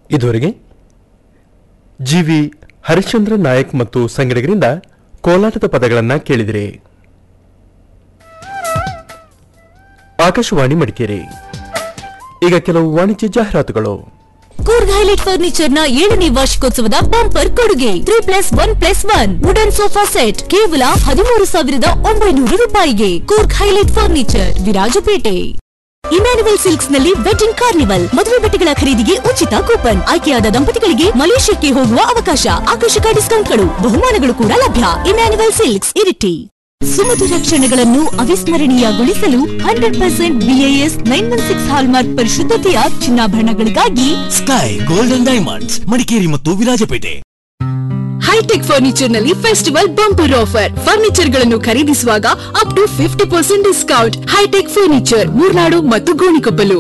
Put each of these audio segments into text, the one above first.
ಇದುವರೆಗೆ G V Harishchandra Nayak ಮತ್ತು ಸಂಗಡಿಗರಿಂದ ಕೋಲಾಟದ ಪದಗಳನ್ನು ಕೇಳಿದಿರಿ ಆಕಾಶವಾಣಿ ಮಡಿಕೇರಿ ಈಗ ಕೆಲವು ವಾಣಿಜ್ಯ ಜಾಹೀರಾತುಗಳು ಕೂರ್ಗ್ ಹೈಲೈಟ್ ಫರ್ನಿಚರ್ ನ ಏಳನೇ ವಾರ್ಷಿಕೋತ್ಸವದ ಬಂಪರ್ ಕೊಡುಗೆ three plus one plus one wooden sofa set ಕೇವಲ ಹದಿಮೂರು ಸಾವಿರದ ಒಂಬೈನೂರು ರೂಪಾಯಿಗೆ Coorg highlight furniture Virajpet Emmanuel silks ನಲ್ಲಿ ವೆಡ್ಡಿಂಗ್ ಕಾರ್ನಿವಲ್ ಮದುವೆ ಬಟ್ಟೆಗಳ ಖರೀದಿಗೆ ಉಚಿತ ಕೂಪನ್ ಆಯ್ಕೆಯಾದ ದಂಪತಿಗಳಿಗೆ ಮಲೇಷ್ಯಾಕ್ಕೆ ಹೋಗುವ ಅವಕಾಶ ಆಕರ್ಷಕ ಡಿಸ್ಕೌಂಟ್ಗಳು ಬಹುಮಾನಗಳು ಕೂಡ ಲಭ್ಯ ಇಮ್ಯಾನುವಲ್ ಸಿಲ್ಕ್ಸ್ ಇರಿಟಿ ಸುಮಧುರ ಕ್ಷಣಗಳನ್ನು ಅವಿಸ್ಮರಣೀಯಗೊಳಿಸಲು hundred percent B I S nine one six hallmark ಪರಿಶುದ್ಧತೆಯ ಚಿನ್ನಾಭರಣಗಳಿಗಾಗಿ ಸ್ಕೈ ಗೋಲ್ಡನ್ ಡೈಮಂಡ್ಸ್ ಮಡಿಕೇರಿ ಮತ್ತು ವಿರಾಜಪೇಟೆ ಹೈಟೆಕ್ ಫರ್ನಿಚರ್ ನಲ್ಲಿ ಫೆಸ್ಟಿವಲ್ ಬಂಪರ್ ಆಫರ್ ಫರ್ನಿಚರ್ ಗಳನ್ನು ಖರೀದಿಸುವಾಗ up to fifty percent discount hitech furniture Murnad ಮತ್ತು ಗೋಣಿಕೊಪ್ಪಲು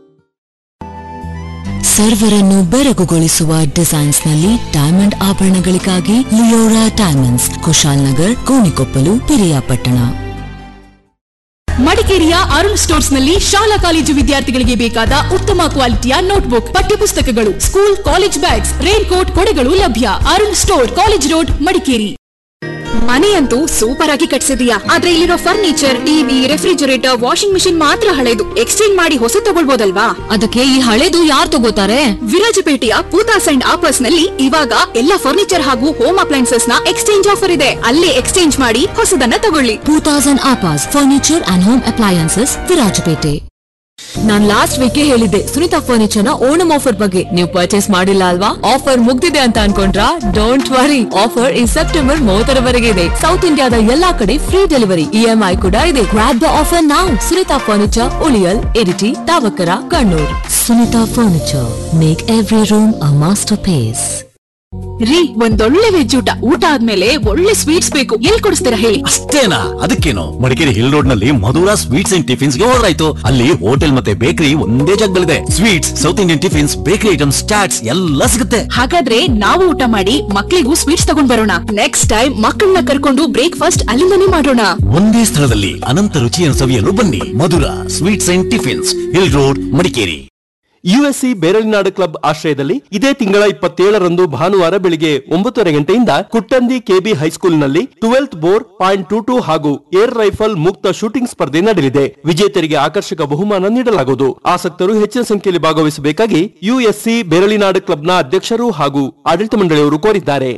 ಸರ್ವರನ್ನು ಬೆರಗುಗೊಳಿಸುವ ಡಿಸೈನ್ಸ್ ನಲ್ಲಿ ಡೈಮಂಡ್ ಆಭರಣಗಳಿಗಾಗಿ ಲಿಯೋರಾ ಡೈಮಂಡ್ಸ್ ಕುಶಾಲ್ ನಗರ್ ಕೋಣಿಕೊಪ್ಪಲು ಪಿರಿಯಾಪಟ್ಟಣ ಮಡಿಕೇರಿಯ ಅರುಣ್ ಸ್ಟೋರ್ಸ್ ನಲ್ಲಿ ಶಾಲಾ ಕಾಲೇಜು ವಿದ್ಯಾರ್ಥಿಗಳಿಗೆ ಬೇಕಾದ ಉತ್ತಮ ಕ್ವಾಲಿಟಿಯ ನೋಟ್ಬುಕ್ ಪಠ್ಯಪುಸ್ತಕಗಳು school college bags raincoat ಕೊಡೆಗಳು ಲಭ್ಯ Arun store college road Madikeri ಮನೆಯಂತೂ ಸೂಪರ್ ಆಗಿ ಕಟ್ಸಿದೀಯಾ ಆದ್ರೆ ಇಲ್ಲಿರೋ furniture TV refrigerator washing machine ಮಾತ್ರ ಹಳೆದು ಎಕ್ಸ್ಚೇಂಜ್ ಮಾಡಿ ಹೊಸ ತಗೊಳ್ಬೋದಲ್ವಾ ಅದಕ್ಕೆ ಈ ಹಳೇದು ಯಾರು ತಗೋತಾರೆ ವಿರಾಜಪೇಟೆಯ ಪೂತಾಸ್ ಅಂಡ್ ಆಪರ್ಸ್ ನಲ್ಲಿ ಇವಾಗ ಎಲ್ಲ ಫರ್ನಿಚರ್ ಹಾಗೂ ಹೋಮ್ ಅಪ್ಲೈನ್ಸಸ್ ನ ಎಕ್ಸ್ಚೇಂಜ್ ಆಫರ್ ಇದೆ ಅಲ್ಲೇ ಎಕ್ಸ್ಚೇಂಜ್ ಮಾಡಿ ಹೊಸದನ್ನ ತಗೊಳ್ಳಿ ಟೂ ತೌಸಂಡ್ ಆಪಾಸ್ furniture and home appliances Virajpet ನಾನ್ ಲಾಸ್ಟ್ ವೀಕ್ ಹೇಳಿದ್ದೆ ಸುನಿತಾ ಫರ್ನಿಚರ್ ನ ಓಣಂ ಆಫರ್ ಬಗ್ಗೆ ನೀವು ಪರ್ಚೇಸ್ ಮಾಡಿಲ್ಲ ಅಲ್ವಾ ಆಫರ್ ಮುಗ್ದಿದೆ ಅಂತ ಅನ್ಕೊಂಡ್ರಾ ಡೋಂಟ್ ವರಿ ಆಫರ್ ಈ ಸೆಪ್ಟೆಂಬರ್ ಮೂವತ್ತರವರೆಗೆ ಇದೆ ಸೌತ್ ಇಂಡಿಯಾದ ಎಲ್ಲಾ ಕಡೆ ಫ್ರೀ ಡೆಲಿವರಿ ಇಎಂಐ ಕೂಡ ಇದೆ ಗ್ರಾಪ್ ದ ಆಫರ್ ನಾವು Sunita furniture Uliyil Iritty Thavakkara Kannur Sunita furniture make every room a masterpiece ರೀ ಒಂದೊಳ್ಳೆ ವೆಜ್ ಊಟ ಊಟ ಆದ್ಮೇಲೆ ಒಳ್ಳೆ ಸ್ವೀಟ್ಸ್ ಬೇಕು ಎಲ್ಲಿ ಕೊಡಿಸ್ತೀರಾ ಹೇಳಿ ಅಷ್ಟೇನಾ ಅದಕ್ಕೇನು ಮಡಿಕೇರಿ ಹಿಲ್ ರೋಡ್ ನಲ್ಲಿ ಮಧುರಾ ಸ್ವೀಟ್ಸ್ ಅಂಡ್ ಟಿಫಿನ್ಸ್ ಗೆ ಹೋದ್ರಾಯ್ತು ಅಲ್ಲಿ ಹೋಟೆಲ್ ಮತ್ತೆ ಬೇಕರಿ ಒಂದೇ ಜಾಗದಲ್ಲಿದೆ sweets south Indian tiffins bakery items chats ಎಲ್ಲ ಸಿಗುತ್ತೆ ಹಾಗಾದ್ರೆ ನಾವು ಊಟ ಮಾಡಿ ಮಕ್ಳಿಗೂ ಸ್ವೀಟ್ಸ್ ತಗೊಂಡ್ ಬರೋಣ ನೆಕ್ಸ್ಟ್ ಟೈಮ್ ಮಕ್ಕಳನ್ನ ಕರ್ಕೊಂಡು ಬ್ರೇಕ್ಫಾಸ್ಟ್ ಅಲ್ಲಿಂದನೇ ಮಾಡೋಣ ಒಂದೇ ಸ್ಥಳದಲ್ಲಿ ಅನಂತ ರುಚಿಯನ್ನು ಸವಿಯಲು ಬನ್ನಿ Madhura sweets and tiffins hill road Madikeri USC Beralinadu club ಆಶ್ರಯದಲ್ಲಿ ಇದೇ ತಿಂಗಳ ಇಪ್ಪತ್ತೇಳರಂದು ಭಾನುವಾರ ಬೆಳಿಗ್ಗೆ ಒಂಬತ್ತುವರೆ ಗಂಟೆಯಿಂದ ಕುಟ್ಟಂದಿ ಕೆಬಿ ಹೈಸ್ಕೂಲ್ನಲ್ಲಿ twelfth bore point two two ಹಾಗೂ ಏರ್ ರೈಫಲ್ ಮುಕ್ತ ಶೂಟಿಂಗ್ ಸ್ಪರ್ಧೆ ನಡೆಯಲಿದೆ ವಿಜೇತರಿಗೆ ಆಕರ್ಷಕ ಬಹುಮಾನ ನೀಡಲಾಗುವುದು ಆಸಕ್ತರು ಹೆಚ್ಚಿನ ಸಂಖ್ಯೆಯಲ್ಲಿ ಭಾಗವಹಿಸಬೇಕಾಗಿ ಯುಎಸ್ಸಿ ಬೇರಳಿನಾಡು ಕ್ಲಬ್ನ ಅಧ್ಯಕ್ಷರು ಹಾಗೂ ಆಡಳಿತ ಮಂಡಳಿಯವರು ಕೋರಿದ್ದಾರೆ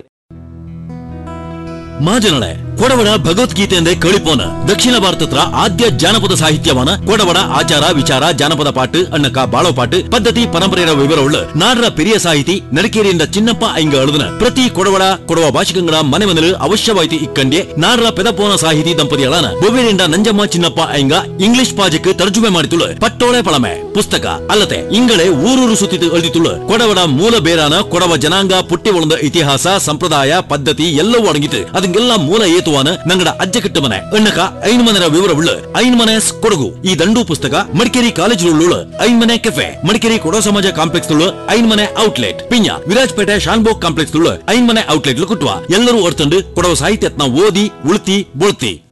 ಮಾಜನಳೆ ಕೊಡವಡ ಭಗವದ್ಗೀತೆ ಎಂದೇ ಕಳಿಪೋನ ದಕ್ಷಿಣ ಭಾರತತ್ರ ಆದ್ಯ ಜಾನಪದ ಸಾಹಿತ್ಯವಾನ ಕೊಡವಡ ಆಚಾರ ವಿಚಾರ ಜಾನಪದ ಪಾಟ್ ಅಣ್ಣಕ ಬಾಳೋ ಪಾಟ್ ಪದ್ಧತಿ ಪರಂಪರೆಯ ವಿವರವುಳ್ಳ ನಾಡರ ಪೆರಿಯ ಸಾಹಿತಿ ನಡಿಕೇರಿಯಿಂದ ಚಿನ್ನಪ್ಪ ಐಂಗ ಅಳುದನ ಪ್ರತಿ ಕೊಡವಡ ಕೊಡವ ಭಾಷಿಕಂಗಳ ಮನೆ ಮನೆಲು ಅವಶ್ಯವಾಯಿತು ಇಕ್ಕಂಡೆ ನಾಡರ ಪೆದಪೋನ ಸಾಹಿತಿ ದಂಪತಿಗಳಾನ ಬೊಬೇರಿಂದ ನಂಜಮ್ಮ ಚಿನ್ನಪ್ಪ ಐಂಗ ಇಂಗ್ಲಿಷ್ ಪಾಜಕ್ ತರ್ಜುಮೆ ಮಾಡಿತುಳು ಪಟ್ಟೋಳೆ ಪಳಮೆ ಪುಸ್ತಕ ಅಲ್ಲದೆ ಇಂಗಳೇ ಊರೂರು ಸುತ್ತಿತು ಅಳಿದಿತುಳು ಕೊಡವಡ ಮೂಲ ಬೇರಾನ ಕೊಡವ ಜನಾಂಗ ಪುಟ್ಟಿ ಒಳದ ಇತಿಹಾಸ ಸಂಪ್ರದಾಯ ಪದ್ಧತಿ ಎಲ್ಲವೂ ಅಡಗಿತು ಅದಕ್ಕೆಲ್ಲ ಮೂಲ ಏತುವಾನ ನಂಗಡ ಅಜ್ಜ ಕಟ್ಟ ಮನೆ ಅಣ್ಣಕ ಐನ್ ಮನೆರ ವಿವರವುಳ್ಳ ಐನ್ ಮನೆ ಕೊಡಗು ಈ ದಂಡು ಪುಸ್ತಕ ಮಡಿಕೇರಿ ಕಾಲೇಜ್ ಉಳ್ಳ ಐನ್ ಮನೆ ಕೆಫೆ ಮಡಿಕೇರಿ ಕೊಡೋ ಸಮಾಜ ಕಾಂಪ್ಲೆಕ್ಸ್ ತುಳ್ಳು ಐನ್ ಮನೆ ಔಟ್ಲೆಟ್ ಪಿಂಜ ವಿರಾಜ್ಪೇಟೆ ಶಾನ್ಬೋಗ್ ಕಾಂಪ್ಲೆಕ್ಸ್ ತುಳ್ಳು ಐನ್ ಮನೆ ಔಟ್ಲೆಟ್ ಕುಟ್ವ ಎಲ್ಲರೂ ಅರ್ತಂಡು ಕೊಡವ ಸಾಹಿತ್ಯತ್ನ ಓದಿ ಉಳ್ತಿ ಬೊಳ್ತಿ